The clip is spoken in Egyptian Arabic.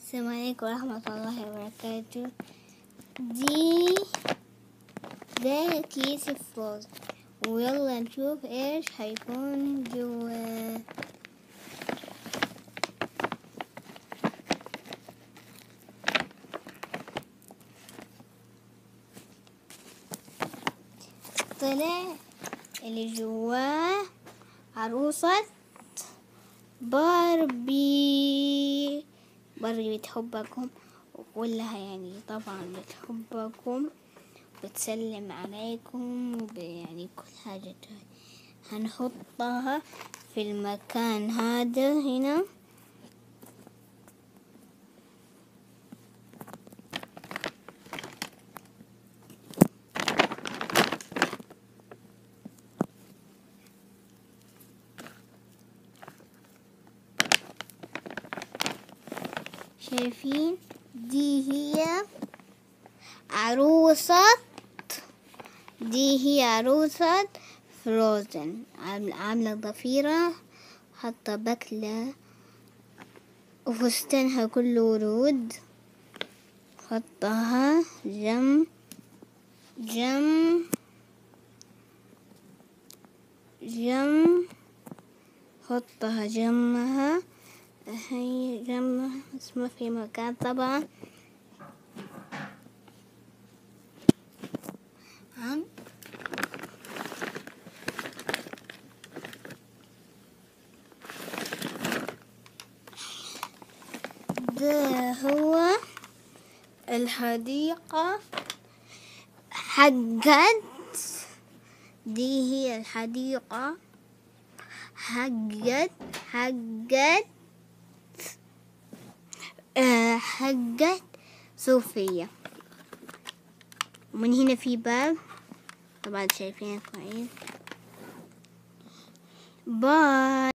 السلام عليكم ورحمة الله وبركاته دي ده كيس فروز ويلا نشوف ايش هيكون جواه طلع اللي جواه عروسة باربي باربي بتحبكم وكلها يعني طبعا بتحبكم بتسلم عليكم وب- يعني كل حاجة هنحطها في المكان هذا هنا شايفين دي هي عروسة دي هي عروسة فروزن عاملة عاملة ضفيرة حاطة بكلة وفستانها كله ورود حطها جم جم جم حطها جمها هي جمها بس ما في مكان طبعا عم ده هو الحديقة حقت دي هي الحديقة حقت حقت آه، حقت صوفيا ومن هنا في باب طبعا شايفين كويس باي